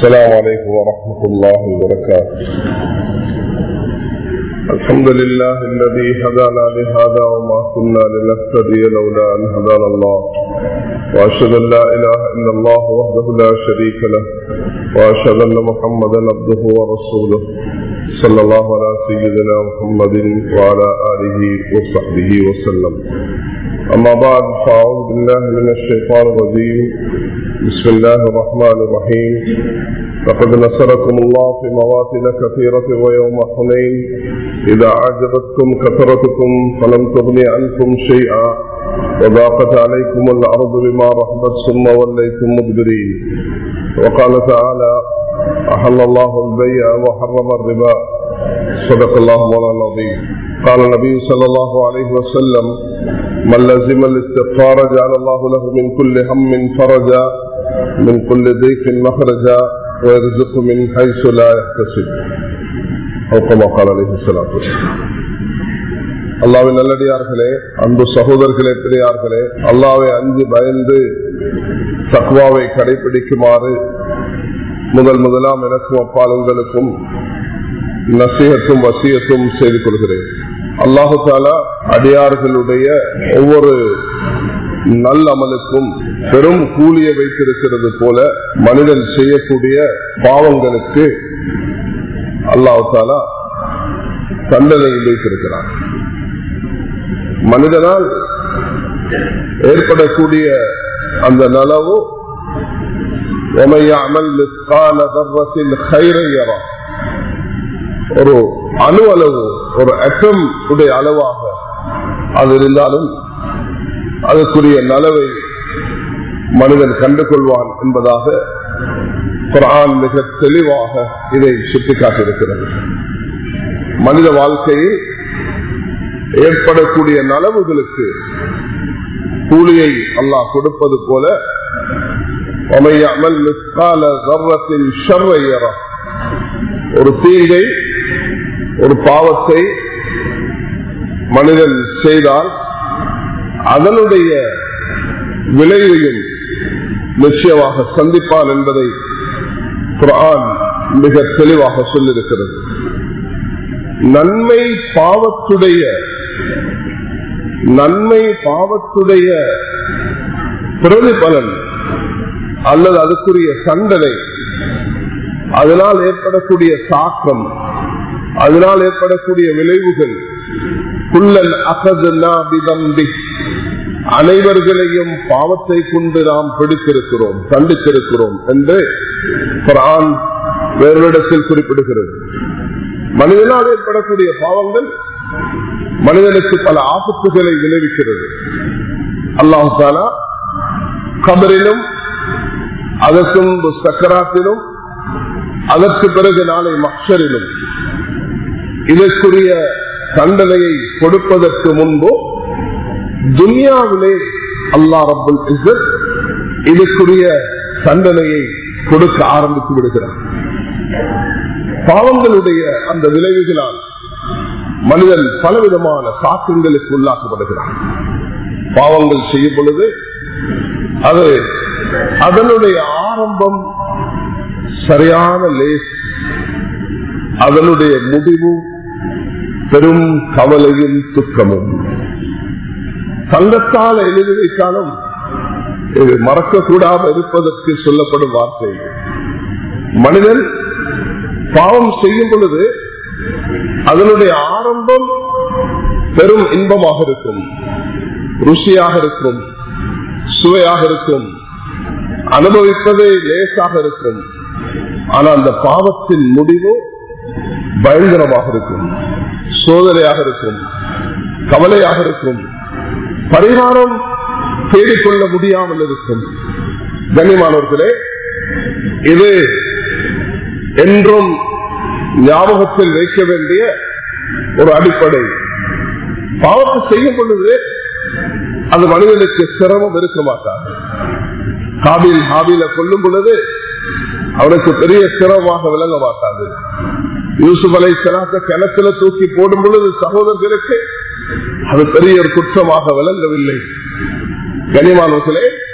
السلام عليكم ورحمة الله وبركاته الحمد لله الذي هدانا لهذا وما كنا لنهتدي لولا أن هدانا الله وأشهد أن لا إله إلا الله وحده لا شريك له وأشهد أن محمدا عبده ورسوله صلى الله على سيدنا محمد وعلى آله وصحبه وسلم أما بعد فأعوذ بالله من الشيطان الرجيم بسم الله الرحمن الرحيم لقد نصركم الله في مواطن كثيرة ويوم حنين إذا أعجبتكم كثرتكم فلم تغن عنكم شيئا وضاقت عليكم الأرض بما رحبت ثم وليتم مدبرين وقال تعالى أحل الله البيع وحرم الربا صدق الله مولانا العظيم قال النبي صلى الله عليه وسلم من لزم الاستغفار جعل الله له من كل هم فرجا من كل ضيق مخرجا ويرزق من حيث لا يحتسب أو كما قال عليه الصلاة والسلام அல்லாவின் நல்லடியார்களே அன்பு சகோதரர்களே பெரியார்களே அல்லாவை அஞ்சு பயந்து தக்குவாவை கடைபிடிக்குமாறு முதல் முதலாம் எனக்கும் அப்பாலுங்களுக்கும் நசீகத்தும் வசியத்தும் செய்து கொள்கிறேன் அல்லாஹு தாலா அடியார்களுடைய ஒவ்வொரு நல்ல அமலுக்கும் பெரும் கூலியை வைத்திருக்கிறது போல மனிதன் செய்யக்கூடிய பாவங்களுக்கு அல்லாஹு தாலா தண்டனை வைத்திருக்கிறான் மனிதனால் ஏற்படக்கூடிய அந்த நலவு ஒரு அணு அளவு ஒரு அட்டம் உடைய அளவாக அது இருந்தாலும் அதற்குரிய நலவை மனிதன் கண்டு கொள்வான் என்பதாக குரான் மிக தெளிவாக இதை சுட்டிக்காட்டியிருக்கிறது மனித வாழ்க்கையில் ஏற்படக்கூடிய நலவுகளுக்கு கூலியை அல்லாஹ் கொடுப்பது போல ஒரு தீங்கை ஒரு பாவத்தை மனிதன் செய்தால் அதனுடைய விளைவையும் நிச்சயமாக சந்திப்பான் என்பதை குரான் மிக தெளிவாக சொல்லியிருக்கிறது நன்மை பாவத்துடைய நன்மை பாவத்துடைய பிரதிபலன் அல்லது அதுக்குரிய தண்டனை அதனால் ஏற்படக்கூடிய தாக்கம் அதனால் ஏற்படக்கூடிய விளைவுகள் குள்ளல் அகதி அனைவர்களையும் பாவத்தை கொண்டு நாம் பிடித்திருக்கிறோம் கண்டித்திருக்கிறோம் என்று குரான் வேறிடத்தில் குறிப்பிடுகிறது மனிதனால் ஏற்படக்கூடிய பாவங்கள் மனிதனுக்கு பல ஆபத்துகளை விளைவிக்கிறது அல்லாஹாலா கபரிலும் அதற்கும் சக்கராத்திலும் அதற்கு பிறகு நாளை மக்சரிலும் இதற்குரிய தண்டனையை கொடுப்பதற்கு முன்பு துன்யாவிலே அல்லா ரபுல் இசத் இதுக்குரிய தண்டனையை கொடுக்க ஆரம்பித்து விடுகிறார் பாவங்களுடைய அந்த விளைவுகளால் மனிதன் பலவிதமான தாக்கங்களுக்கு உள்ளாக்கப்படுகிறான் பாவங்கள் செய்யும் பொழுது அது அதனுடைய ஆரம்பம் சரியான லேஸ் அதனுடைய முடிவு பெரும் கவலையும் துக்கமும் தங்கத்தால் எழுதி வைத்தாலும் இது மறக்கக்கூடாது இருப்பதற்கு சொல்லப்படும் வார்த்தை மனிதன் பாவம் செய்யும் பொழுது அதனுடைய ஆரம்பம் பெரும் இன்பமாக இருக்கும் ருசியாக இருக்கும் சுவையாக இருக்கும் அனுபவிப்பதே லேசாக இருக்கும் ஆனா அந்த பாவத்தின் முடிவு பயங்கரமாக இருக்கும் சோதனையாக இருக்கும் கவலையாக இருக்கும் பரிகாரம் தேடிக்கொள்ள முடியாமல் இருக்கும் கண்ணியமானவர்களே இது என்றும் ஞாபகத்தில் வைக்க வேண்டிய ஒரு அடிப்படை பாவத்தை செய்யும் பொழுது அது மனிதனுக்கு சிரமம் இருக்க மாட்டார் காபில் ஹாபில கொல்லும் பொழுது அவனுக்கு பெரிய சிரமமாக விளங்க மாட்டாது யூசுப் அலை சலாத்த கிணத்துல தூக்கி போடும் பொழுது சகோதரர்களுக்கு அது பெரிய ஒரு குற்றமாக விளங்கவில்லை கனிமானவர்களே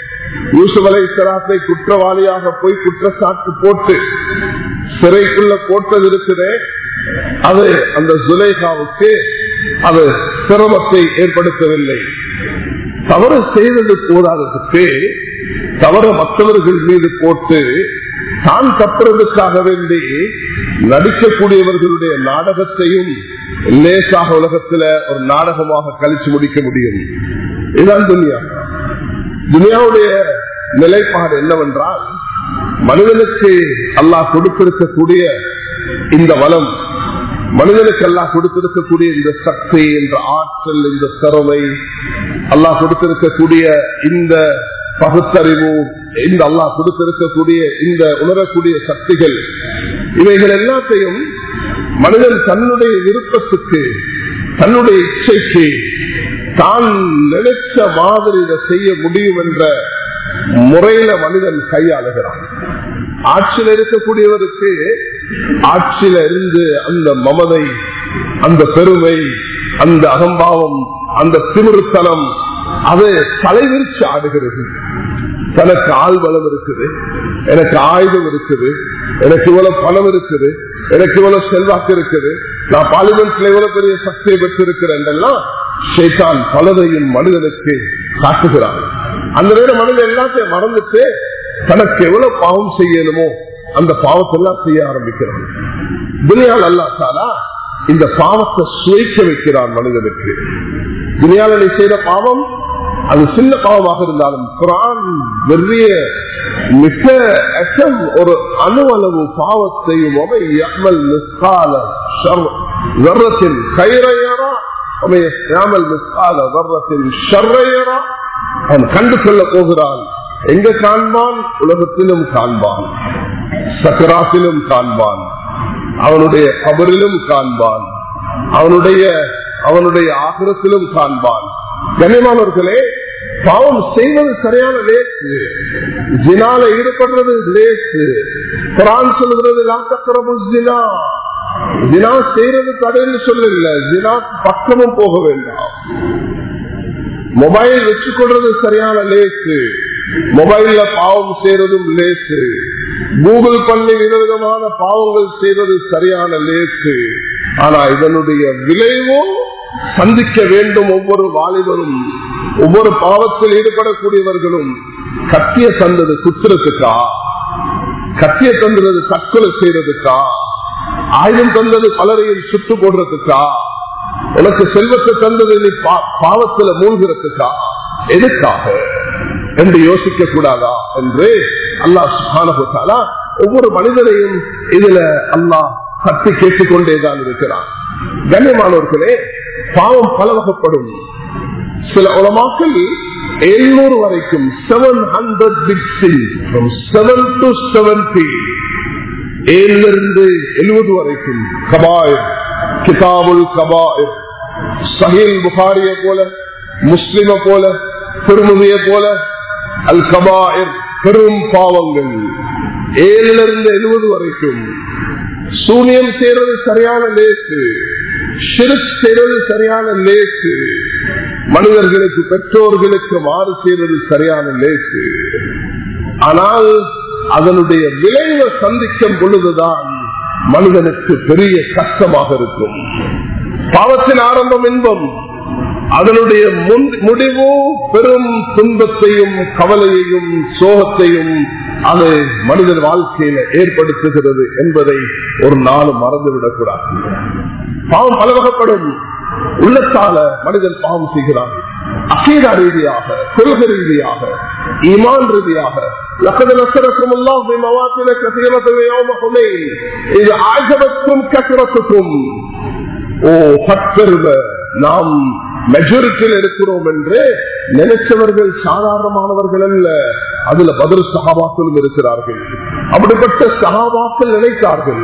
யூசுப் அலை சலாத்தை குற்றவாளியாக போய் குற்றச்சாட்டு போட்டு சிறைக்குள்ள போட்டது இருக்குதே அது அந்த சுலேகாவுக்கு அது சிரமத்தை ஏற்படுத்தவில்லை தவறு செய்தது போதாததுக்கு தவறு மற்றவர்கள் மீது போட்டு தான் தப்புறதுக்காக வேண்டி நடிக்கக்கூடியவர்களுடைய நாடகத்தையும் லேசாக உலகத்துல ஒரு நாடகமாக கழிச்சு முடிக்க முடியும் இதுதான் துனியா துனியாவுடைய நிலைப்பாடு என்னவென்றால் மனிதனுக்கு அல்லாஹ் கொடுத்திருக்கக்கூடிய இந்த வளம் மனிதனுக்கு அல்லாஹ் கொடுத்திருக்கக்கூடிய இந்த சக்தி இந்த ஆற்றல் இந்த திறமை அல்லாஹ் கொடுத்திருக்கக்கூடிய இந்த பகுத்தறிவு இந்த அல்லாஹ் கொடுத்திருக்கக்கூடிய இந்த உணரக்கூடிய சக்திகள் இவைகள் எல்லாத்தையும் மனிதன் தன்னுடைய விருப்பத்துக்கு தன்னுடைய இச்சைக்கு தான் நினைச்ச மாதிரி இதை செய்ய முடியும் என்ற முறையில மனிதன் கையாளுகிறான் ஆட்சியில் இருக்கக்கூடியவருக்கு ஆட்சியில இருந்து அந்த மமதை அந்த பெருமை அந்த அகம்பாவம் அந்த திமிருத்தனம் அது தலைவிரிச்சு ஆடுகிறது தனக்கு ஆள் பலம் இருக்குது எனக்கு ஆயுதம் இருக்குது எனக்கு இவ்வளவு பணம் இருக்குது எனக்கு இவ்வளவு செல்வாக்கு இருக்குது நான் பார்லிமெண்ட்ல இவ்வளவு பெரிய சக்தியை பெற்றிருக்கிறேன் ஷேதான் பலதையும் மனிதனுக்கு காட்டுகிறான் அந்த நேரம் மனிதன் எல்லாத்தையும் மறந்துட்டு தனக்கு எவ்வளவு பாவம் செய்யணுமோ அந்த பாவத்தை எல்லாம் செய்ய ஆரம்பிக்கிறான் துனியால் அல்லாத்தாலா இந்த பாவத்தை சுவைக்க வைக்கிறான் மனிதனுக்கு துனியால நீ செய்த பாவம் அது சின்ன பாவமாக இருந்தாலும் குரான் வெறிய மிக அச்சம் ஒரு அணு அளவு பாவத்தையும் வர்றத்தின் கைரையரா அவன் கண்டு கொள்ள போகிறான் எங்க காண்பான் உலகத்திலும் காண்பான் சக்கராத்திலும் காண்பான் அவனுடைய கபரிலும் காண்பான் அவனுடைய அவனுடைய ஆகிரத்திலும் காண்பான் கனிமானவர்களே பாவம் செய்வது சரியான லேசு ஜினால ஈடுபடுறது லேசு குரான் சொல்லுகிறது லாத்தக்கரபு ஜினா ஜினா செய்யறது தடைன்னு சொல்லல ஜினா பக்கமும் போக வேண்டாம் மொபைல் வச்சுக்கொள்றது சரியான லேசு மொபைல்ல பாவம் செய்யறதும் லேசு கூகுள் பண்ணி விதவிதமான பாவங்கள் செய்வது சரியான லேசு ஆனா இதனுடைய விளைவும் சந்திக்க வேண்டும் ஒவ்வொரு வாலிபரும் ஒவ்வொரு பாவத்தில் ஈடுபடக்கூடியவர்களும் கத்திய தந்தது குத்துறதுக்கா கத்திய தந்தது தற்கொலை செய்யறதுக்கா ஆயுதம் தந்தது பலரையும் சுட்டு போடுறதுக்கா உனக்கு செல்வத்தை தந்தது நீ பாவத்துல மூழ்கிறதுக்கா எதுக்காக என்று யோசிக்க கூடாதா என்று அல்லாஹ் சுகானா ஒவ்வொரு மனிதனையும் இதுல அல்லாஹ் கத்தி கேட்டுக்கொண்டேதான் இருக்கிறான் கண்ணியமானவர்களே பாவம் பல வகைப்படும் சில உலமாக்கள் எழுநூறு வரைக்கும் seven hundred seven to seventy ஏழிலிருந்து எழுபது வரைக்கும் கபாய் கிதாபுல் கபாய் சஹீல் புகாரிய போல முஸ்லிம போல திருமதிய போல அல் கபாயர் பெரும் பாவங்கள் ஏழிலிருந்து எழுபது வரைக்கும் சூனியம் செய்யறது சரியான லேசு ஷிருக் செய்யறது சரியான லேசு மனிதர்களுக்கு பெற்றோர்களுக்கு மாறு செய்வது சரியான லேசு ஆனால் அதனுடைய விளைவை சந்திக்கும் பொழுதுதான் மனிதனுக்கு பெரிய கஷ்டமாக இருக்கும் பாவத்தின் ஆரம்பம் இன்பம் அதனுடைய முடிவு பெரும் துன்பத்தையும் கவலையையும் சோகத்தையும் அது மனிதன் வாழ்க்கையில ஏற்படுத்துகிறது என்பதை ஒரு நாள் மறந்துவிடக் கூடாது பாவம் பலவகப்படும் உள்ளத்தால மனிதன் பாவம் செய்கிறான் அகீதா ரீதியாக கொள்கை ரீதியாக ஈமான் ரீதியாக لقد نصركم الله بمواطن كثيرة يوم حنين إذ أعجبتكم كثرتكم ஓ பத்தருவ நாம் மெஜாரிட்டியில் இருக்கிறோம் என்று நினைச்சவர்கள் சாதாரணமானவர்கள் அல்ல அதுல பதில் சகாபாக்களும் இருக்கிறார்கள் அப்படிப்பட்ட சகாபாக்கள் நினைத்தார்கள்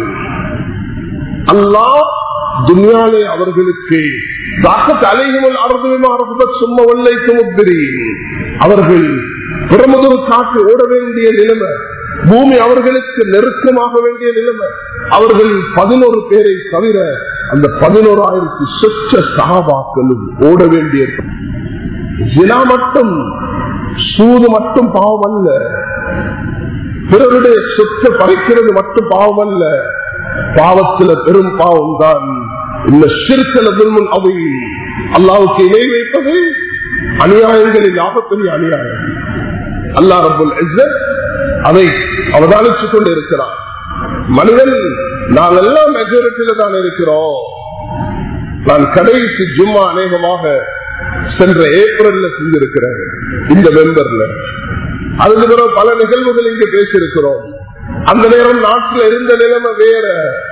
அல்லாஹ் துன்யாலே அவர்களுக்கு அலைகள் அறுபது சும்மா வெள்ளைக்கு முத்திரி அவர்கள் பிரமுதல் காட்டு ஓட வேண்டிய நிலைமை பூமி அவர்களுக்கு நெருக்கமாக வேண்டிய நிலைமை அவர்கள் பதினோரு பேரை தவிர அந்த பதினோராயிரத்தி சொச்ச சகாபாக்களும் ஓட வேண்டிய ஜினா மட்டும் சூது மட்டும் பாவம் அல்ல பிறருடைய சொத்தை பறிக்கிறது மட்டும் பாவம் அல்ல பாவத்துல பெரும் பாவம் தான் இந்த சிறுக்கல துல்முன் அவை அல்லாவுக்கு இணை வைப்பது அநியாயங்களில் ஆபத்தனி அநியாயம் அல்லா ரபுல் இஸ்ஸத் அதை அவதானித்துக் கொண்டு இருக்கிறார் மனிதன் நாங்கள் எல்லாம் மெஜாரிட்டியில தான் இருக்கிறோம் நான் கடைசி ஜும்மா அநேகமாக சென்ற ஏப்ரல்ல செஞ்சிருக்கிறேன் இந்த மெம்பர்ல அதுக்கு பிறகு பல நிகழ்வுகள் இங்கு பேசியிருக்கிறோம் அந்த நேரம் நாட்டில் இருந்த நிலைமை வேற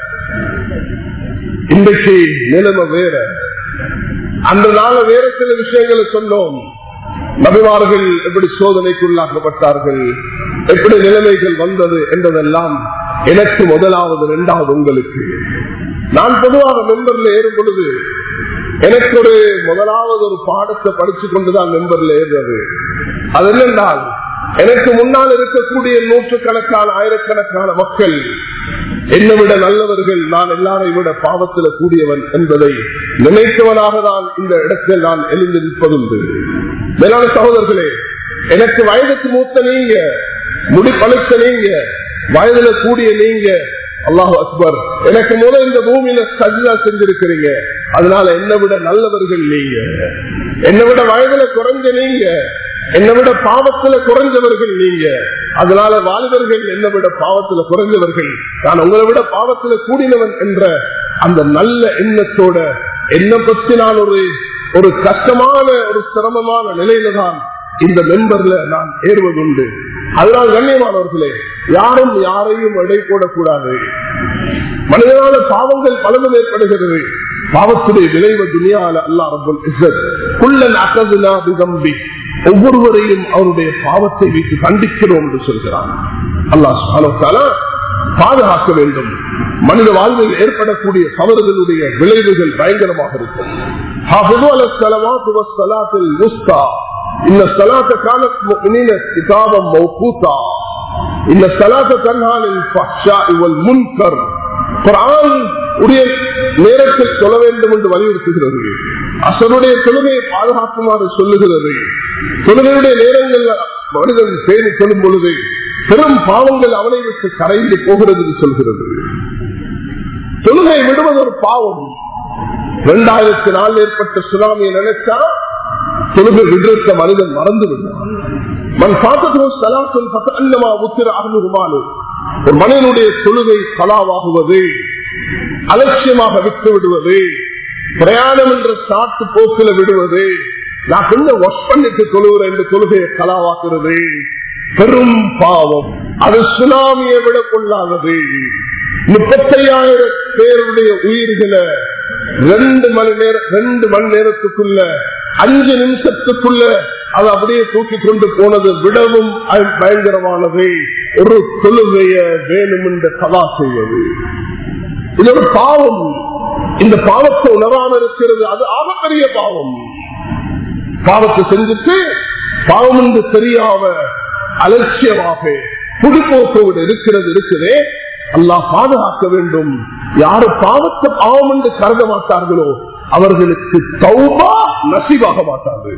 இன்றைக்கு நிலைமை வேற அந்த நாள வேற சில விஷயங்களை சொன்னோம் நபிமார்கள் எப்படி சோதனைக்குள்ளாக்கப்பட்டார்கள் எப்படி நிலைமைகள் வந்தது என்பதெல்லாம் எனக்கு முதலாவது இரண்டாவது உங்களுக்கு நான் பொதுவாக மெம்பர்ல ஏறும் பொழுது எனக்கு ஒரு முதலாவது ஒரு பாடத்தை படிச்சு கொண்டுதான் மெம்பர்ல ஏறுறது அது என்னென்றால் எனக்கு முன்னால் இருக்கக்கூடிய நூற்றுக்கணக்கான ஆயிரக்கணக்கான மக்கள் என்னை விட நல்லவர்கள் நான் எல்லாரை விட பாவத்தில் கூடியவன் என்பதை நினைத்தவனாக தான் இந்த இடத்தில் நான் எழுந்து நிற்பதுண்டு மேலான சகோதரர்களே எனக்கு வயதுக்கு மூத்த நீங்க முடி பழுத்த நீங்க வயதுல கூடிய நீங்க அல்லாஹு அக்பர் எனக்கு முதல் இந்த பூமியில சஜிதா செஞ்சிருக்கிறீங்க அதனால என்னை விட நல்லவர்கள் நீங்க என்னை விட வயதுல குறைஞ்ச நீங்க என்னை விட பாவத்துல குறைஞ்சவர்கள் நீங்க அதனால வாலிபர்கள் என்னை விட பாவத்துல குறைஞ்சவர்கள் நான் உங்களை விட பாவத்துல கூடினவன் என்ற அந்த நல்ல எண்ணத்தோட என்ன பத்தி நான் ஒரு ஒரு கஷ்டமான ஒரு சிரமமான நிலையில தான் இந்த மெம்பர்ல நான் ஏறுவதுண்டு அதனால் கண்ணியமானவர்களே யாரும் யாரையும் எடை போடக்கூடாது மனிதனால பாவங்கள் பலதும் ஏற்படுகிறது பாவத்துடைய விளைவு துணியால அல்லா ரபுல் குள்ளன் அகதுனா விதம்பி ஒவ்வொருவரையும் அவருடைய பாவத்தை வைத்து கண்டிக்கிறோம் என்று சொல்கிறார் அல்லாஹ் பாதுகாக்க வேண்டும் மனித வாழ்வில் ஏற்படக்கூடிய தவறுகளுடைய விளைவுகள் பயங்கரமாக இருக்கும் இந்த சலாத்த காலத் கிதாபம் மௌகூத்தா இந்த சலாத்த கண்ணாலில் முன்கர் குரான் உடைய நேரத்தில் சொல்ல வேண்டும் என்று வலியுறுத்துகிறது அசருடைய தொழுகையை பாதுகாக்குமாறு சொல்லுகிறது தொழுகையுடைய நேரங்கள் மனிதன் பேணி சொல்லும் பொழுது பெரும் பாவங்கள் அவனை விட்டு கரைந்து போகிறது என்று சொல்கிறது தொழுகை விடுவது ஒரு பாவம் இரண்டாயிரத்தி நாலு ஏற்பட்ட சுனாமியை நினைச்சா தொழுகை விடுத்த மனிதன் மறந்து விடுவான் மண் காத்தோ சலாசல் பத்தல்லமா உத்திர அருணுகுமானு ஒரு மனிதனுடைய தொழுகை கலாவாகுவது அலட்சியமாக விட்டு விடுவது பிரயாணம் என்ற சாட்டு போக்கில விடுவது நான் கொஞ்சம் ஒர்க் பண்ணிட்டு தொழுகிறேன் என்று தொழுகையை கலாவாக்குறது பெரும் பாவம் அது சுனாமியை விட கொள்ளாதது முப்பத்தையாயிரம் பேருடைய உயிர்களை ரெண்டு மணி நேரம் ரெண்டு மணி நேரத்துக்குள்ள அஞ்சு நிமிஷத்துக்குள்ள அது அப்படியே தூக்கி கொண்டு போனது விடவும் பயங்கரமானது ஒரு தொழுகைய வேணும் என்று கதா செய்வது இது ஒரு பாவம் இந்த பாவத்தை உணராம இருக்கிறது அது ஆகப்பெரிய பாவம் பாவத்தை செஞ்சுட்டு பாவம் என்று தெரியாம அலட்சியமாக புதுப்போக்கோடு இருக்கிறது இருக்குதே அல்லாஹ் பாதுகாக்க வேண்டும் யாரு பாவத்தை பாவம் என்று கருத மாட்டார்களோ அவர்களுக்கு தௌபா நசிவாக மாட்டார்கள்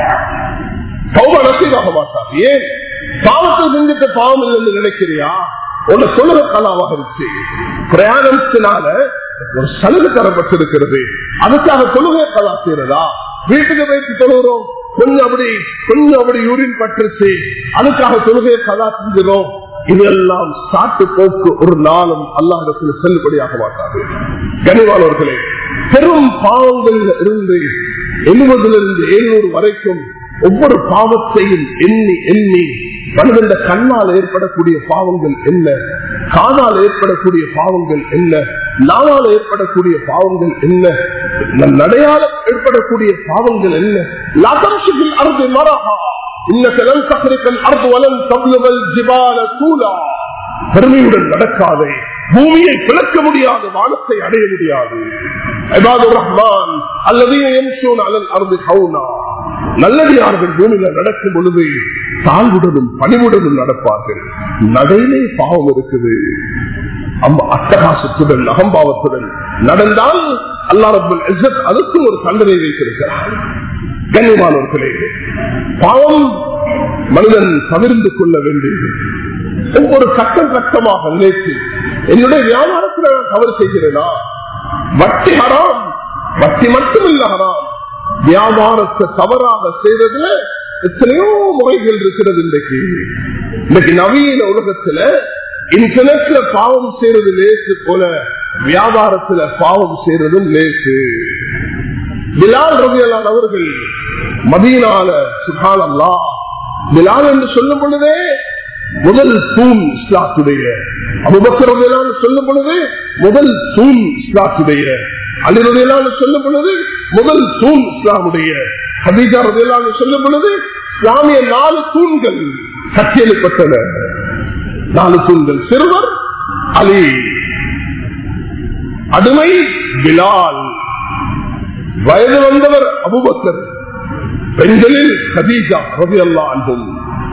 தௌபா நசிவாக மாட்டார் ஏன் பாவத்தை செஞ்சுட்டு பாவம் இல்லைன்னு நினைக்கிறியா உன்னை சொல்லுக கலாவாக இருந்துச்சு பிரயாணத்தினால ஒரு சலுகை தரப்பட்டிருக்கிறது அதுக்காக தொழுகை கலா செய்யறதா வீட்டுக்கு வைத்து தொழுகிறோம் கொஞ்சம் அப்படி கொஞ்சம் அப்படி யூரின் பட்டுருச்சு அதுக்காக தொழுகையை கலா செஞ்சிடும் இதெல்லாம் சாட்டு போக்கு ஒரு நாளும் அல்லாஹிடத்தில் செல்லுபடியாக மாட்டார்கள் கனிவானவர்களே பெரும் பாவங்கள் இருந்து எழுபதிலிருந்து எழுநூறு வரைக்கும் ஒவ்வொரு பாவத்தையும் எண்ணி எண்ணி மனிதன் கண்ணால் ஏற்படக்கூடிய பாவங்கள் என்ன காதால் ஏற்படக்கூடிய பாவங்கள் என்ன நாவால் ஏற்படக்கூடிய பாவங்கள் என்ன நடையால ஏற்படக்கூடிய பாவங்கள் என்ன லதம்சுகில் அறுதி மரகா இன்னக்கலன் சக்கரிக்கல் அர்து வலன் தப்லுவல் ஜிபால தூலா பெருமையுடன் நடக்காதே பூமியை பிளக்க முடியாது வானத்தை அடைய முடியாது ரஹ்மான் அல்லது அலல் அருது கவுனா நல்லடியார்கள் பூமியில நடக்கும் பொழுது தாழ்வுடனும் பணிவுடனும் நடப்பார்கள் நடையிலே பாவம் இருக்குது அட்டகாசத்துடன் அகம்பாவத்துடன் நடந்தால் அல்லா ரபுல் அதுக்கும் ஒரு தண்டனை வைத்திருக்கிறார் கண்ணியமானவர்களே பாவம் மனிதன் தவிர்ந்து கொள்ள வேண்டியது ஒவ்வொரு கட்டம் கட்டமாக நினைத்து என்னுடைய வியாபாரத்தில் நான் தவறு செய்கிறேனா வட்டி ஹராம் வட்டி மட்டுமில்ல ஹராம் வியாபாரத்தை தவறாக செய்வதில் எத்தனையோ முறைகள் இருக்கிறது இன்றைக்கு இன்னைக்கு நவீன உலகத்துல இன்டர்நெட்ல பாவம் செய்யறது லேசு போல வியாபாரத்துல பாவம் செய்யறதும் லேசு பிலால் ரவியலான் அவர்கள் மதீனால சுகானல்லா பிலால் என்று சொல்லும் பொழுதே முதல் தூண் இஸ்லாத்துடைய அபுபக்கர் ரவியலான் சொல்லும் பொழுது முதல் தூண் இஸ்லாத்துடைய அலிரவியலான் சொல்லும் பொழுது முதல் தூண் இஸ்லாமுடைய ஹபீஜா ரவியலான் சொல்லும் பொழுது இஸ்லாமிய நாலு தூண்கள் கட்டியெழுப்பட்டன நாலு தூண்கள் சிறுவர் அலி அடிமை பிலால் வயது வந்தவர் அபுபக்கர் பெண்களில் கதீஜா ரவி அல்லா அன்பும்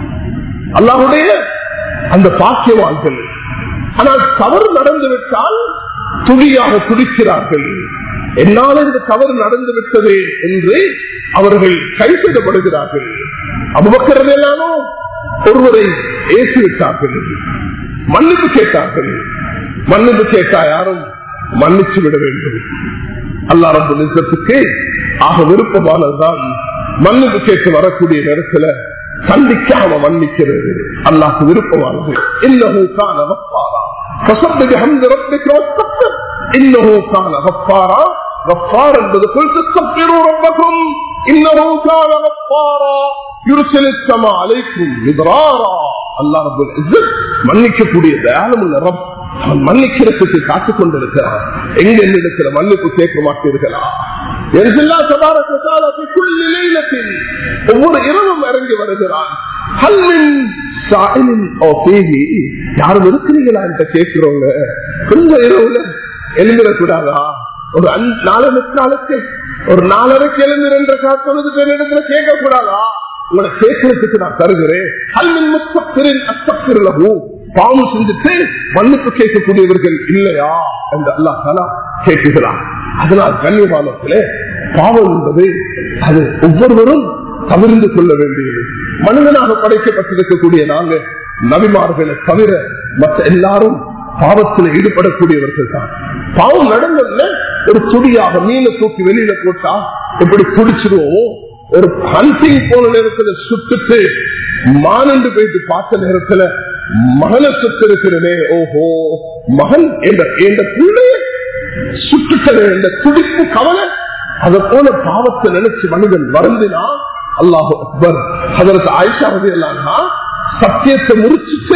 அல்லாவுடைய அந்த பாக்கியவான்கள் ஆனால் தவறு நடந்து விட்டால் துடியாக துடிக்கிறார்கள் என்னால் இந்த தவறு நடந்து விட்டதே என்று அவர்கள் கைவிடப்படுகிறார்கள் அபுபக்கிறதெல்லாமோ ஒருவரை ஏற்றிவிட்டார்கள் மன்னிப்பு கேட்டார்கள் மன்னிப்பு கேட்டா யாரும் மன்னிச்சு விட வேண்டும் அல்லா ரப்பு நிசத்துக்கு ஆக விருப்பமானதுதான் மன்னிப்பு கேட்டு வரக்கூடிய நேரத்துல கண்டிக்காம மன்னிக்கிறது அல்லாஹ் விருப்பமானது இன்னஹு கான கஃபாரா فسبح بحمد ربك واستغفر انه كان غفارا غفار என்பது قل تستغفروا ربكم انه كان غفارا يرسل السماء عليكم مدرارا அல்லாஹ் ரப்பல் இஸ்ஸத் மன்னிக்கக்கூடிய தயாளமுள்ள ரப் அவன் மன்னிக்கிறதுக்கு காத்துக் கொண்டிருக்கிறான் எங்க என்னிடத்துல மன்னிப்பு கேட்க மாட்டீர்களா என்ஜில்லா தபாரக தஆலா في كل ليلة ஒவ்வொரு இரவும் இறங்கி வருகிறான் ஹல்மின் சாயிலின் ஓ பேகி யாரும் இருக்கிறீங்களா என்று கேட்கிறவங்க கொஞ்சம் இரவுல எழுந்திடக்கூடாதா ஒரு அஞ்சு- நாலு நாளுக்கு ஒரு நாலரைக்கு எழுந்திரன்ற காத்தொழுது இடத்துல கேட்க கூடாதா உங்களை கேட்கறதுக்கு நான் தருகிறேன் அல்மின் முத்தப்பிரின் அத்தப்பிரலகு பாவம் செஞ்சுட்டு மன்னிப்பு கேட்கக்கூடியவர்கள் இல்லையா என்று அல்லாஹ் தாலா கேட்குகிறான் அதனால் கண்ணியமானத்திலே பாவம் என்பது அது ஒவ்வொருவரும் தவிர்ந்து கொள்ள வேண்டியது மனிதனாக படைக்கப்பட்டிருக்கக்கூடிய நாங்க நபிமார்களை தவிர மற்ற எல்லாரும் பாவத்தில் ஈடுபடக்கூடியவர்கள் தான் பாவம் நடந்ததுல ஒரு துடியாக மீனை தூக்கி வெளியில போட்டா எப்படி துடிச்சிருவோமோ ஒரு ஹண்டிங் போன நேரத்துல சுத்துட்டு மானண்டு போயிட்டு பார்த்த நேரத்துல மகனை சுத்து இருக்கிறனே ஓஹோ மகன் என்ற என்ற பிள்ளைய சுட்டுட்டது என்ற துடிப்பு கவலை அதை போல பாவத்தை நினைச்சு மனிதன் வருந்தினா அல்லாஹு அக்பர் அதற்கு ஆயிஷா எல்லாம் சத்தியத்தை முறிச்சிட்டு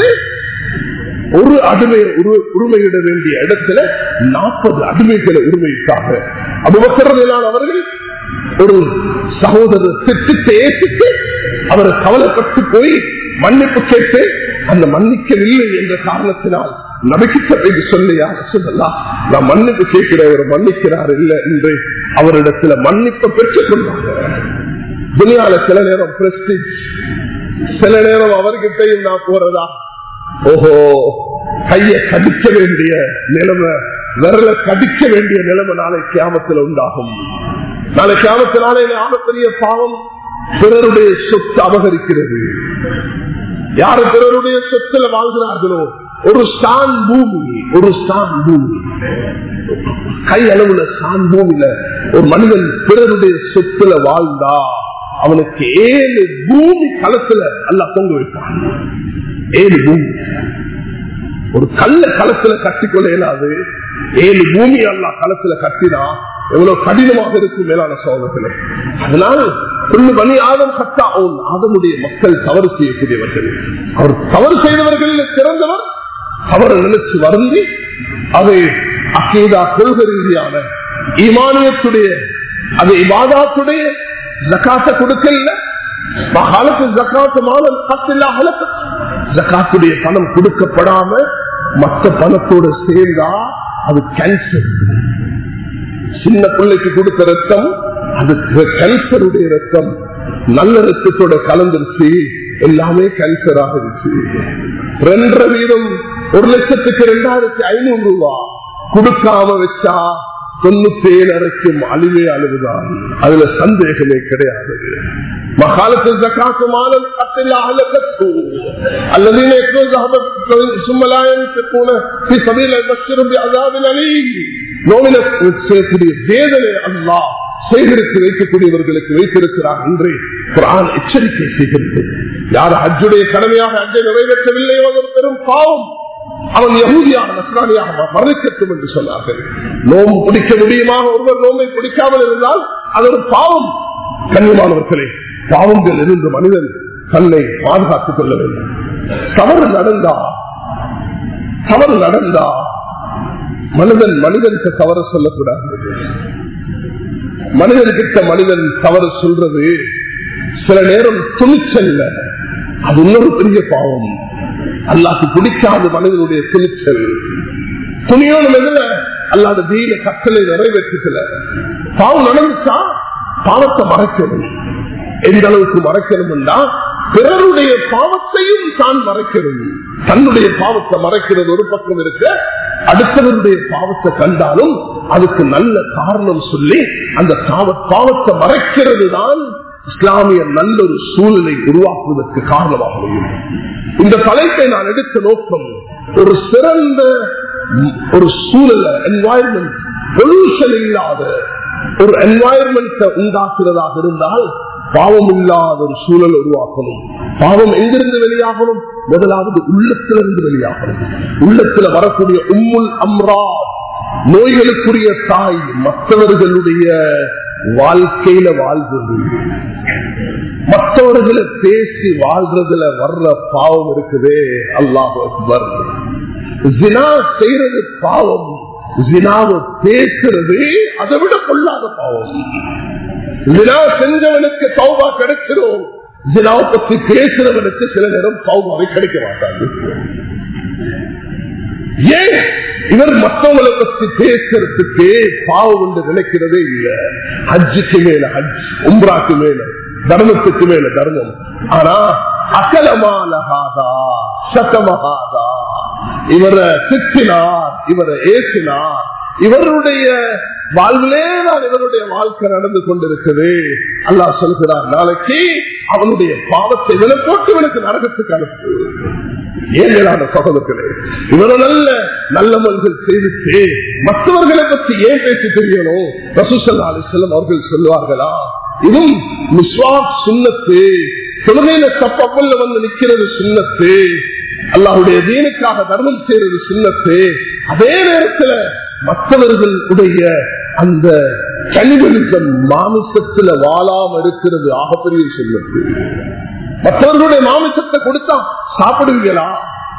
ஒரு அடிமை உரிமையிட வேண்டிய இடத்துல நாற்பது அடிமைகளை உரிமைக்காக அபுபக்கரதிலான அவர்கள் ஒரு சகோதரர் திட்டத்தை ஏற்றுட்டு அவர் கவலைப்பட்டு போய் மன்னிப்பு கேட்டு அந்த மன்னிக்கவில்லை என்ற காரணத்தினால் நபிக்கிட்ட போய் சொல்லியா சொல்லலாம் நான் மன்னிப்பு கேட்கிறவர் மன்னிக்கிறார் இல்லை என்று அவரிடத்துல மன்னிப்பை பெற்றுக் கொண்டாங்க துனியால சில நேரம் பிரஸ்டிஜ் சில நேரம் அவர்கிட்டையும் நான் போறதா ஓஹோ கைய கடிக்க வேண்டிய நிலைமை விரல கடிக்க வேண்டிய நிலைமை நாளை கியாமத்தில் உண்டாகும் நாளை கியாமத்தினாலே ஆகப்பெரிய பாவம் பிறருடைய சொத்து அபகரிக்கிறது யாரு பிறருடைய சொத்துல வாழ்கிறார்களோ ஒரு ஸ்டான் பூமி ஒரு ஸ்டான் பூமி கை அளவுல ஸ்டான் பூமியில ஒரு மனிதன் பிறருடைய சொத்துல வாழ்ந்தா அவனுக்கு ஏழு பூமி களத்துல அல்ல பொங்க வைப்பான் ஏழு பூமி ஒரு கல்ல களத்துல கட்டிக்கொள்ள இயலாது ஏழு பூமி அல்லா களத்துல கட்டினா எவ்வளவு கடினமாக இருக்கும் மேலான சோதத்திலே அதனால் கொள்ளு பணி ஆதம் கட்டா ஆதமுடைய மக்கள் தவறு செய்யக்கூடியவர்கள் அவர் தவறு செய்தவர்களில் சிறந்தவர் தவறு நினைச்சு வருந்தி அதை அக்கீதா கொள்கை ரீதியான ஈமானியத்துடைய அது இபாதாத்துடைய ஜக்காத்த கொடுக்கல ஜக்காத்து மாதம் பத்தில்லா ஜக்காத்துடைய பணம் கொடுக்கப்படாம மற்ற பணத்தோட சேர்ந்தா அது கேன்சர் சின்ன பிள்ளைக்கு கொடுத்த ரத்தம் அது கேன்சருடைய ரத்தம் நல்ல ரத்தத்தோட கலந்துருச்சு எல்லாமே கேன்சர் ஆகிருச்சு ரெண்டரை வீதம் ஒரு லட்சத்துக்கு ரெண்டாயிரத்தி ஐநூறு ரூபா கொடுக்காம வச்சா தொண்ணூத்தி ஏழு அறைக்கும் அழிவே அழுதுதான் அதுல சந்தேகமே கிடையாது مخالفة الزكاة مالا حتى لا هلكته الذين يكون ذهبا ثم لا ينفقون في سبيل يبشر بعذاب أليم நோவின செய்யக்கூடிய வேதனை அல்லா சேகரித்து வைக்கக்கூடியவர்களுக்கு வைத்திருக்கிறார் என்று குரான் எச்சரிக்கை செய்கிறது யார் ஹஜ்ஜுடைய கடமையாக அஜை நிறைவேற்றவில்லையோ அது பெரும் பாவம் அவன் யகுதியாக நஸ்ரானியாக மரணிக்கட்டும் என்று சொன்னார்கள் நோம்பு பிடிக்க முடியுமாக ஒருவர் நோம்பை பிடிக்காமல் இருந்தால் அது ஒரு பாவம் கண்ணியமானவர்களே பாவங்கள் இருந்து மனிதன் தன்னை பாதுகாத்துக் கொள்ள வேண்டும் தவறு நடந்தா தவறு நடந்தா மனிதன் மனிதனுக்கு தவறு சொல்லக்கூடாது மனிதன்கிட்ட மனிதன் தவறு சொல்றது சில நேரம் துணிச்சல்ல அது இன்னொரு பெரிய பாவம் அல்லாக்கு பிடிக்காத மனிதனுடைய துணிச்சல் துணியோடு எதுல அல்லாத தீன கட்டளை நிறைவேற்றுக்கல பாவம் நடந்துச்சா பாவத்தை மறைக்கணும் எந்த அளவுக்கு மறைக்கணும்னா பிறருடைய பாவத்தையும் தான் மறைக்கணும் தன்னுடைய பாவத்தை மறைக்கிறது ஒரு பக்கம் இருக்க அடுத்தவருடைய பாவத்தை கண்டாலும் அதுக்கு நல்ல காரணம் சொல்லி அந்த பாவத்தை மறைக்கிறது தான் இஸ்லாமிய நல்ல ஒரு சூழலை உருவாக்குவதற்கு காரணமாக அமையும் இந்த தலைப்பை நான் எடுத்த நோக்கம் ஒரு சிறந்த ஒரு சூழல என்வாயன்மெண்ட் பொல்யூஷன் இல்லாத ஒரு என்வாயன்மெண்ட் உண்டாக்குறதாக இருந்தால் பாவம் இல்லாத ஒரு சூழல் உருவாக்கணும் பாவம் எங்கிருந்து வெளியாகணும் முதலாவது உள்ளத்திலிருந்து வெளியாகணும் உள்ளத்துல வரக்கூடிய உம்முல் அம்ரா நோய்களுக்குரிய தாய் மற்றவர்களுடைய வாழ்க்கையில வாழ்றது மற்றவர்களை பேசி வாழ்றதுல வர்ற பாவம் இருக்குதே அல்லாஹ் அக்பர் ஜினா செய்யறது பாவம் ஜினாவை பேசுறது அதை விட கொள்ளாத பாவம் ஜினா செஞ்சவனுக்கு சௌபா கிடைச்சிடும் ஜினாவை பத்தி பேசுறவனுக்கு சில நேரம் சௌபாவை கிடைக்க மாட்டாங்க ஏன் இவர் மற்றவங்களை பத்தி பேசுறதுக்கு பாவம் என்று நினைக்கிறதே இல்ல ஹஜ்ஜுக்கு மேல ஹஜ் உம்ராக்கு மேல தர்மத்துக்கு மேல தர்மம் ஆனா அகலமானகாதா சதமகாதா இவரை திட்டினார் இவரை ஏசினார் இவருடைய வாழ்விலே தான் இவருடைய வாழ்க்கை நடந்து கொண்டிருக்குது அல்லா சொல்கிறார் நாளைக்கு அவனுடைய பாவத்தை விலை போட்டு இவனுக்கு நரகத்துக்கு அனுப்பு ஏன் சகோதரர்களே இவர நல்ல நல்ல மனிதர்கள் செய்துட்டு மற்றவர்களை பற்றி ஏன் பேசி தெரியணும் ரசூசல்லா அலிஸ்லம் அவர்கள் சொல்லுவார்களா இதுவும் மிஸ்வாக் சுண்ணத்து தொழுகையில தப்பல்ல வந்து நிக்கிறது சுண்ணத்து அல்லாஹுடைய தீனுக்காக தர்மம் செய்யறது சுண்ணத்து அதே நேரத்துல மற்றவர்களுடைய அந்த கனிமனிசம் மாமிசத்துல வாழாம இருக்கிறது ஆகப்பெரிய சுண்ணத்து மற்றவர்களுடைய மாமிசத்தை கொடுத்தா சாப்பிடுவீங்களா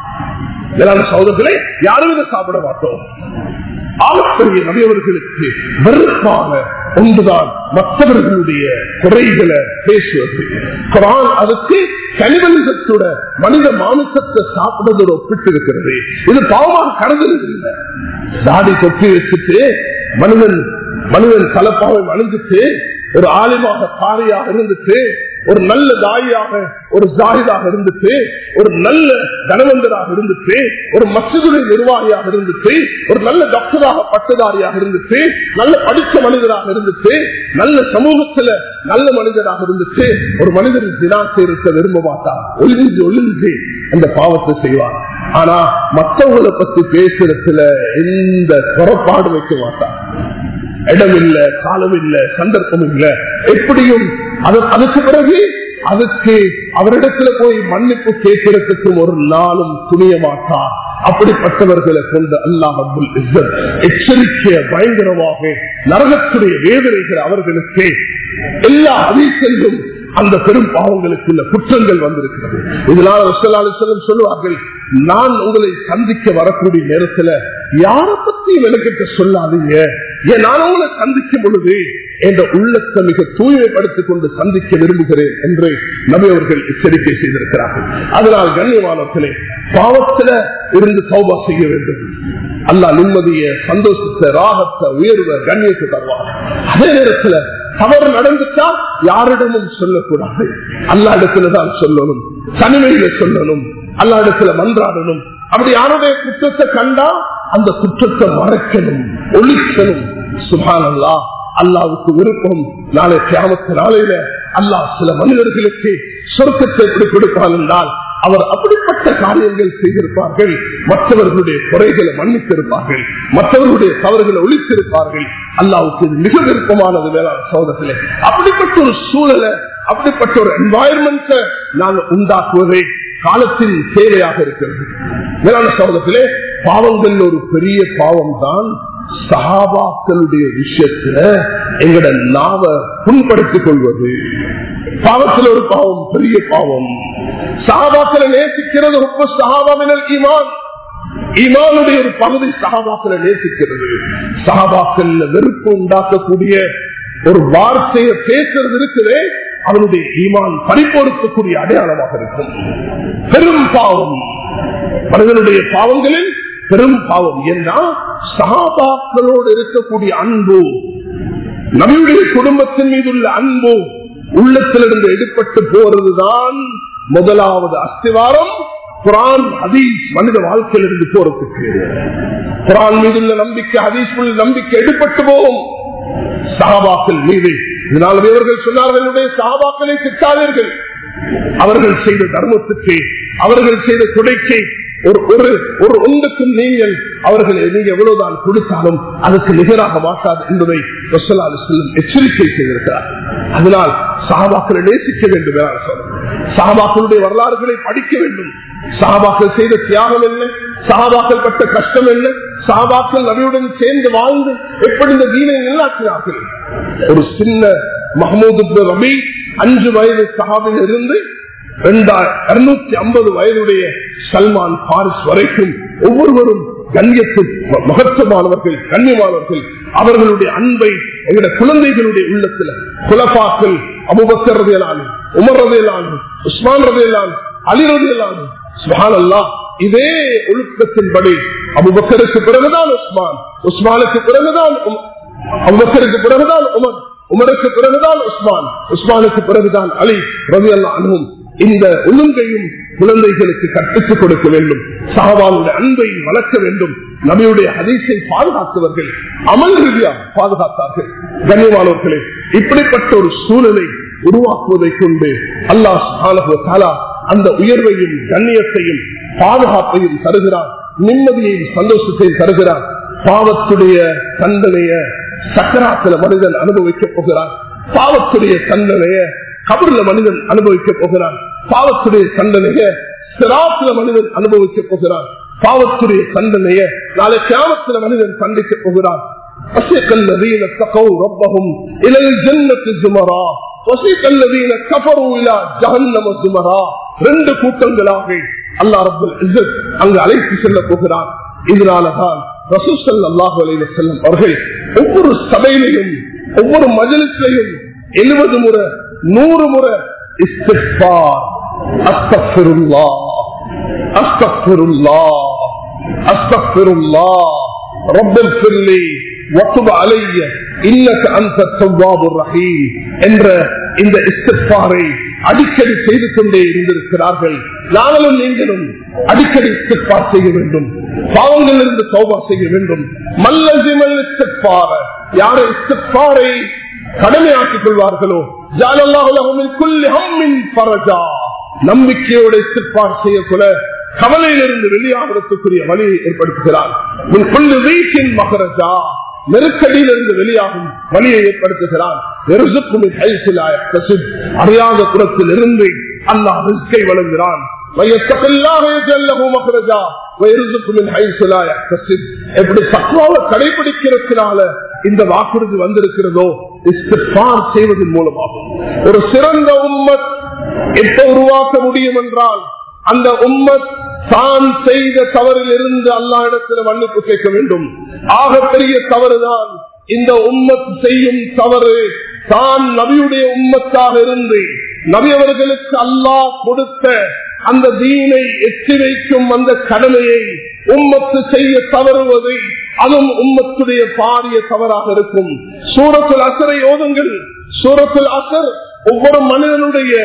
சகோதரர்களே யாரும் இதை சாப்பிட மாட்டோம் ஆகப்பெரிய நபியவர்களுக்கு வெறுப்பான ஒன்றுதான் மற்றவர்களுடைய குறைகளை பேசுவது குரான் அதுக்கு கனிமனிதத்தோட மனித மாமிசத்தை சாப்பிடுறதோட ஒப்பிட்டு இருக்கிறது இது பாவமாக கருதுறது இல்லை தாடி தொட்டி வச்சுட்டு மனிதன் மனிதன் தலப்பாவை அணிஞ்சிட்டு ஒரு ஆலிமாக காரியாக இருந்துட்டு ஒரு நல்ல தாயாக ஒரு ஜாகிதாக இருந்துட்டு ஒரு நல்ல தனவந்தராக இருந்துட்டு ஒரு மசிதுரை நிர்வாகியாக இருந்துட்டு ஒரு நல்ல டாக்டராக பட்டதாரியாக இருந்துட்டு நல்ல படித்த மனிதராக இருந்துட்டு நல்ல சமூகத்துல நல்ல மனிதராக இருந்துட்டு ஒரு மனிதன் தினா சேர்க்க விரும்ப மாட்டார் ஒளிஞ்சு ஒளிஞ்சு அந்த பாவத்தை செய்வார் ஆனா மற்றவங்களை பத்தி பேசுறதுல எந்த குறப்பாடு வைக்க மாட்டார் இடம் இல்ல காலம் இல்ல சந்தர்ப்பம் இல்ல எப்படியும் அதுக்கு பிறகு அதுக்கு அவரிடத்துல போய் மன்னிப்பு கேட்கறதுக்கு ஒரு நாளும் துணிய மாட்டார் அப்படிப்பட்டவர்களை கொண்டு அல்லாஹ் அப்துல் இஸ்ஸத் எச்சரிக்கைய பயங்கரமாக நரகத்துடைய வேதனைகள் அவர்களுக்கு எல்லா அதிசெல்லும் அந்த பெரும் பாவங்களுக்குள்ள குற்றங்கள் வந்திருக்கிறது இதனால செல்லும் சொல்லுவார்கள் நான் உங்களை சந்திக்க வரக்கூடிய நேரத்துல யார பத்தியும் எனக்கு சொல்லாதீங்க ஏன் நான் உங்களை சந்திக்கும் பொழுது என்ற உள்ளத்தை மிக தூய்மைப்படுத்திக் கொண்டு சந்திக்க விரும்புகிறேன் என்று நபி அவர்கள் எச்சரிக்கை செய்திருக்கிறார்கள் அதனால் கண்ணியமானவர்களே பாவத்துல இருந்து சௌபா செய்ய வேண்டும் அல்லா நிம்மதிய சந்தோஷத்தை ராகத்தை உயர்வை கண்ணியத்தை தருவார் அதே நேரத்துல தவறு நடந்துட்டா யாரிடமும் சொல்லக்கூடாது அல்லா இடத்துலதான் சொல்லணும் தனிமையில சொல்லணும் அல்லா இடத்துல மன்றாடணும் அப்படி யாருடைய குற்றத்தை கண்டா அந்த குற்றத்தை மறைக்கணும் ஒழிக்கணும் சுபானல்லா அல்லாவுக்கு விருப்பம் நாளை கிராமத்து நாளையில அல்லாஹ் சில மனிதர்களுக்கு சொர்க்கத்தை எப்படி கொடுப்பான் என்றால் அவர் அப்படிப்பட்ட காரியங்கள் செய்திருப்பார்கள் மற்றவர்களுடைய குறைகளை மன்னித்திருப்பார்கள் மற்றவர்களுடைய தவறுகளை ஒழித்திருப்பார்கள் அல்லாவுக்கு இது மிக விருப்பமானது வேளாண் சோதத்திலே அப்படிப்பட்ட ஒரு சூழலை அப்படிப்பட்ட ஒரு என்வாயன்மெண்ட்டை நாங்கள் உண்டாக்குவதே காலத்தின் தேவையாக இருக்கிறது வேளாண் சோதத்திலே பாவங்கள் ஒரு பெரிய பாவம் தான் சகாபாக்களுடைய விஷயத்துல எங்கட நாவ புண்படுத்திக் கொள்வது பாவத்தில் ஒரு பாவம் பெரிய பாவம் சகாபாக்களை நேசிக்கிறது ரொம்ப சகாபாவினர் ஈமான் ஈமானுடைய ஒரு பகுதி சகாபாக்களை நேசிக்கிறது சகாபாக்கள் வெறுப்பு உண்டாக்கக்கூடிய ஒரு வார்த்தையை பேசுறது இருக்குதே அவனுடைய ஈமான் பறிப்பொடுக்கக்கூடிய அடையாளமாக இருக்கும் பெரும் பாவம் மனிதனுடைய பாவங்களில் பெரும் பாவம் ஏன்னா சகாபாக்களோடு இருக்கக்கூடிய அன்பு நபியுடைய குடும்பத்தின் மீது உள்ள அன்பு உள்ளத்திலிருந்து எடுப்பட்டு போறதுதான் முதலாவது அஸ்திவாரம் குரான் ஹதீஸ் மனித வாழ்க்கையிலிருந்து போறதுக்கு குரான் மீது உள்ள நம்பிக்கை ஹதீஸ் உள்ள நம்பிக்கை எடுப்பட்டு போகும் சகாபாக்கள் மீது இதனால் இவர்கள் சொன்னார்கள் என்னுடைய சகாபாக்களை திட்டாதீர்கள் அவர்கள் செய்த தர்மத்துக்கு அவர்கள் செய்த கொடைக்கு ஒரு ஒரு ஒரு ஒன்றுக்கும் நீங்கள் அவர்கள் நீங்க எவ்வளவுதான் கொடுத்தாலும் அதுக்கு நிகராக மாட்டாது என்பதை செல்லும் எச்சரிக்கை செய்திருக்கிறார் அதனால் சாபாக்களை நேசிக்க வேண்டும் சாபாக்களுடைய வரலாறுகளை படிக்க வேண்டும் சாபாக்கள் செய்த தியாகம் என்ன சாபாக்கள் பட்ட கஷ்டம் என்ன சாபாக்கள் நபியுடன் சேர்ந்து வாழ்ந்து எப்படி இந்த வீணை நிலாக்கினார்கள் ஒரு சின்ன மஹமூது ரபி அஞ்சு வயது சகாபில் இருந்து இருநூத்தி ஐம்பது வயதுடைய சல்மான் பாரிஸ் வரைக்கும் ஒவ்வொருவரும் கண்ணியத்தில் மகத்துவமானவர்கள் கண்ணியமானவர்கள் அவர்களுடைய அன்பை எங்களுடைய குழந்தைகளுடைய உள்ளத்துல குலப்பாக்கள் அபுபக்கர் ரதையிலான உமர் ரதையிலான உஸ்மான் ரதையிலான அலி ரதையிலான சுஹானல்லா இதே ஒழுக்கத்தின்படி அபுபக்கருக்கு பிறகுதான் உஸ்மான் உஸ்மானுக்கு பிறகுதான் அபுபக்கருக்கு பிறகுதான் உமர் உமருக்கு பிறகுதான் உஸ்மான் உஸ்மானுக்கு பிறகுதான் அலி ரவி அல்லா அனுவும் இந்த ஒழுங்கையும் குழந்தைகளுக்கு கற்பித்துக் கொடுக்க வேண்டும் சகவானுடைய அன்பை வளர்க்க வேண்டும் நபியுடைய அதிசை பாதுகாத்தவர்கள் அமல் ரீதியாக பாதுகாத்தார்கள் கண்ணியமானவர்களே இப்படிப்பட்ட ஒரு சூழலை உருவாக்குவதை கொண்டு அல்லாஹ் அந்த உயர்வையும் கண்ணியத்தையும் பாதுகாப்பையும் தருகிறார் நிம்மதியையும் சந்தோஷத்தையும் தருகிறார் பாவத்துடைய தண்டனைய சக்கராத்துல மனிதன் அனுபவிக்க போகிறார் பாவத்துடைய தண்டனைய கபர்ல மனிதன் அனுபவிக்க போகிறான் பாவத்துடைய தண்டனைய சிராத்துல மனிதன் அனுபவிக்க போகிறான் பாவத்துடைய தண்டனைய நாளை கிராமத்துல மனிதன் சந்திக்க போகிறான் وسيق الذين اتقوا ربهم الى الجنه زمرا وسيق الذين كفروا الى جهنم زمرا ரெண்டு கூட்டங்களாக அல்லாஹ் ரப்பல் இஸ்ஸத் அங்கு அழைத்து செல்ல போகிறான் இதனாலதான் ரசூல் ஸல்லல்லாஹு அலைஹி வஸல்லம் அவர்கள் ஒவ்வொரு சபையிலையும் ஒவ்வொரு மஜலிஸ்லையும் எழுபது முறை நூறு முறை இஸ்திஃபார் அஸ்தக்ஃபிருல்லா அஸ்தக்ஃபிருல்லா அஸ்தக்ஃபிருல்லா ரப்பல் ஃபிர்லி வத்துப அலைய இன்னக அந்த தவ்வாபுர் ரஹீம் என்ற இந்த இஸ்திஃபாரை அடிக்கடி செய்து கொண்டே இருந்திருக்கிறார்கள் நாங்களும் நீங்களும் அடிக்கடி இஸ்திஃபார் செய்ய வேண்டும் பாவங்கள் இருந்து சௌபா செய்ய வேண்டும் மல்லஜிமல் இஸ்திஃபார யாரை இஸ்திஃபாரை கடமையாக்கிக் கொள்வார்களோ நம்பிக்கையோட இஸ்திஃபார் செய்யக்கூட கவலையிலிருந்து வெளியாகிறதுக்குரிய வழியை ஏற்படுத்துகிறார் மகரஜா நெருக்கடியிலிருந்து வெளியாகும் வழியை ஏற்படுத்துகிறான் அறியாத புறத்தில் இருந்து அல்லாஹ் ரிஸ்கை வழங்குகிறான் எப்படி சக்வாவை கடைபிடிக்கிறதுனால இந்த வாக்குறுதி வந்திருக்கிறதோ இஸ்திஃபார் செய்வதன் மூலமாகும் ஒரு சிறந்த உம்மத் எப்ப உருவாக்க முடியும் என்றால் அந்த உம்மத் தான் செய்த தவறில் இருந்து அல்லா இடத்துல மன்னிப்பு கேட்க வேண்டும் ஆக பெரிய தவறுதான் இந்த உம்மத் செய்யும் தவறு தான் நபியுடைய உம்மத்தாக இருந்து நபி அவர்களுக்கு அல்லாஹ் கொடுத்த அந்த தீனை எட்டி வைக்கும் அந்த கடமையை உம்மத்து செய்ய தவறுவதை அதுவும் உம்மத்துடைய பாரிய தவறாக இருக்கும் சூரத்தில் அசரை ஓதுங்கள் சூரத்தில் அசர் ஒவ்வொரு மனிதனுடைய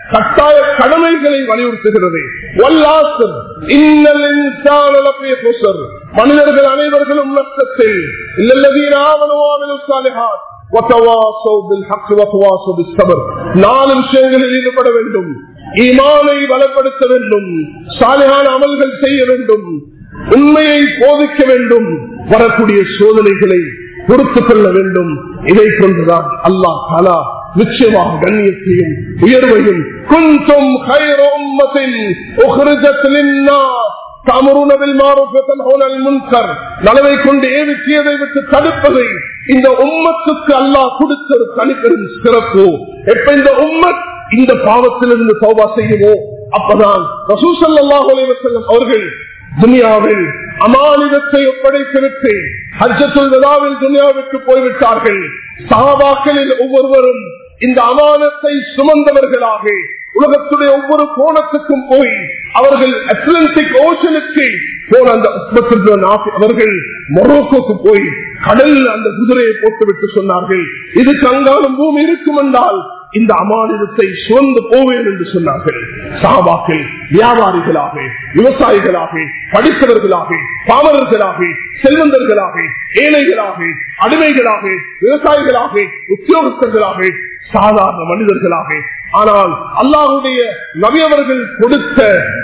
கட்டாய கடமைகளை வலியுறுத்துகிறது வல்லாசர் இன்னல் இன்சான லஃபீ குஸ்ர். மனிதர்கள் அனைவர்களும் நஷ்டத்தில் இல்லல்லதீன ஆமனு வஅமிலு ஸாலிஹாத் வதவாஸவ் பில் ஹக் வதவாஸவ் பிஸ் ஸப்ர். நாலு விஷயங்களில் ஈடுபட வேண்டும் ஈமானை பலப்படுத்த வேண்டும் சாலிகான அமல்கள் செய்ய வேண்டும் உண்மையை போதிக்க வேண்டும் வரக்கூடிய சோதனைகளை பொறுத்துக் கொள்ள வேண்டும் இதை கொண்டுதான் அல்லாஹ் தாலா நிச்சயமாக கண்ணியத்தையும் உயர்வையும் குந்தும் خير أمة أخرجت للناس تأمرون بالمعروف وتنهون عن المنكر நலவை கொண்டு ஏவிக்கியதை விட்டு தடுப்பதை இந்த உம்மத்துக்கு அல்லாஹ் கொடுத்த ஒரு தனிப்பெரும் சிறப்பு எப்ப இந்த உம்மத் இந்த பாவத்திலிருந்து சௌபா செய்யுமோ அப்பதான் ரசூசல்லாஹ் அலைவசல்லம் அவர்கள் துனியாவில் அமானிதத்தை ஒப்படைத்துவிட்டு ஹஜ்ஜத்துல் விழாவில் துனியாவிற்கு போய்விட்டார்கள் சகாபாக்களில் ஒவ்வொருவரும் இந்த அமானத்தை சுமந்தவர்களாக உலகத்துடைய ஒவ்வொரு கோணத்துக்கும் போய் அவர்கள் அட்லாண்டிக் ஓஷனுக்கு போன அந்த உஸ்மத்துல் நாசி அவர்கள் மொரோக்கோக்கு போய் கடலில் அந்த குதிரையை போட்டுவிட்டு சொன்னார்கள் இதுக்கு அங்காலும் பூமி இருக்கும் என்றால் இந்த அமானிதத்தை சுமந்து போவேன் என்று சொன்னார்கள் சாபாக்கள் வியாபாரிகளாக விவசாயிகளாக படித்தவர்களாக பாமரர்களாக செல்வந்தர்களாக ஏழைகளாக அடிமைகளாக விவசாயிகளாக உத்தியோகஸ்தர்களாக சாதாரண மனிதர்களாக ஆனால் அல்லாஹுடைய நபியவர்கள் கொடுத்த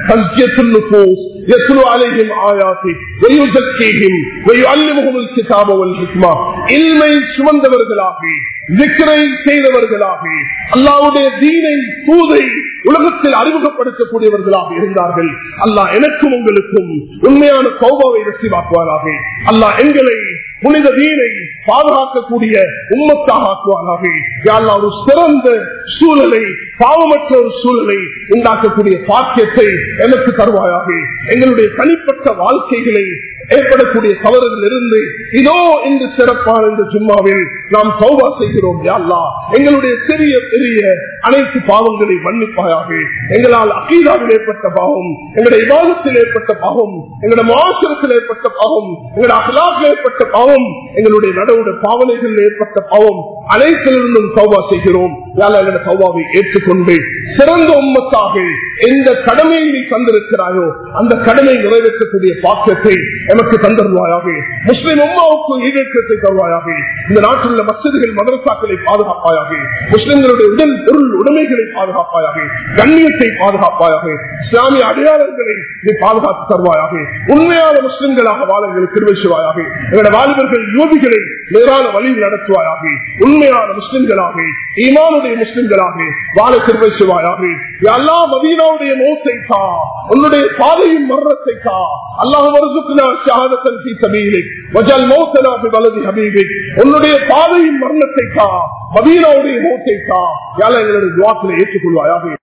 சுமந்தவர்களாக விக்கிரை செய்தவர்களாக அல்லாவுடைய தீனை தூதை உலகத்தில் அறிமுகப்படுத்தக்கூடியவர்களாக இருந்தார்கள் அல்லாஹ் எனக்கும் உங்களுக்கும் உண்மையான சௌபாவை நசிவாக்குவாராக அல்லாஹ் எங்களை புனித தீனை பாதுகாக்கக்கூடிய உம்மத்தாக ஆக்குவாராக யாழ்லா ஒரு சிறந்த சூழலை பாவமற்ற ஒரு சூழலை உண்டாக்கக்கூடிய பாக்கியத்தை எனக்கு தருவாயாக எங்களுடைய தனிப்பட்ட வாழ்க்கைகளை ஏற்படக்கூடிய தவறுகள் இருந்து இதோ இந்த சிறப்பான இந்த ஜும்மாவில் நாம் சௌபா செய்கிறோம் யாழ்லா எங்களுடைய சிறிய பெரிய அனைத்து பாவங்களை மன்னிப்பாயாக எங்களால் அகீதாவில் ஏற்பட்ட பாவம் எங்களுடைய விவாதத்தில் ஏற்பட்ட பாவம் எங்களுடைய மாசத்தில் ஏற்பட்ட பாவம் எங்களுடைய அகலாத்தில் ஏற்பட்ட பாவம் எங்களுடைய நடவுடைய பாவனைகளில் ஏற்பட்ட பாவம் அனைத்திலிருந்தும் சௌபா செய்கிறோம் யாழ் எங்களுடைய சௌபாவை ஏற்றுக்கொண்டு சிறந்த உம்மத்தாக எந்த கடமையை நீ தந்திருக்கிறாயோ அந்த கடமை நிறைவேற்றக்கூடிய பாக்கியத்தை எமக்கு தந்தருவாயாக முஸ்லிம் உம்மாவுக்கு ஈடேற்றத்தை தருவாயாக இந்த நாட்டில் உள்ள மசிதிகள் மதரசாக்களை பாதுகாப்பாயாக முஸ்லிம்களுடைய உடல் பொருள் உடைமைகளை பாதுகாப்பாயாக கண்ணியத்தை பாதுகாப்பாயாக இஸ்லாமிய அடையாளங்களை நீ பாதுகாத்து தருவாயாக உண்மையான முஸ்லிம்களாக வாழ எங்களுக்கு திருவை செய்வாயாக எங்களுடைய வாலிபர்கள் யுவதிகளை நேரான வழியில் நடத்துவாயாக உண்மையான முஸ்லிம்களாக ஈமானுடைய முஸ்லிம்களாக வாழ திருவை செய்வாயாக எல்லா மதீனாவுடைய மோசை தா உன்னுடைய பாதையின் மரணத்தை தா அல்லாஹ் வருஷத்தினா ஷஹாதத்தன் ஃபீ சபீலிக் வஜல் மௌத்தனா ஃபி வலதி ஹபீபிக் உன்னுடைய பாதையின் மரணத்தை தா மதீனாவுடைய மோசை தா யாழ் எங்களுடைய துவாக்களை ஏற்றுக்கொள்வாயாக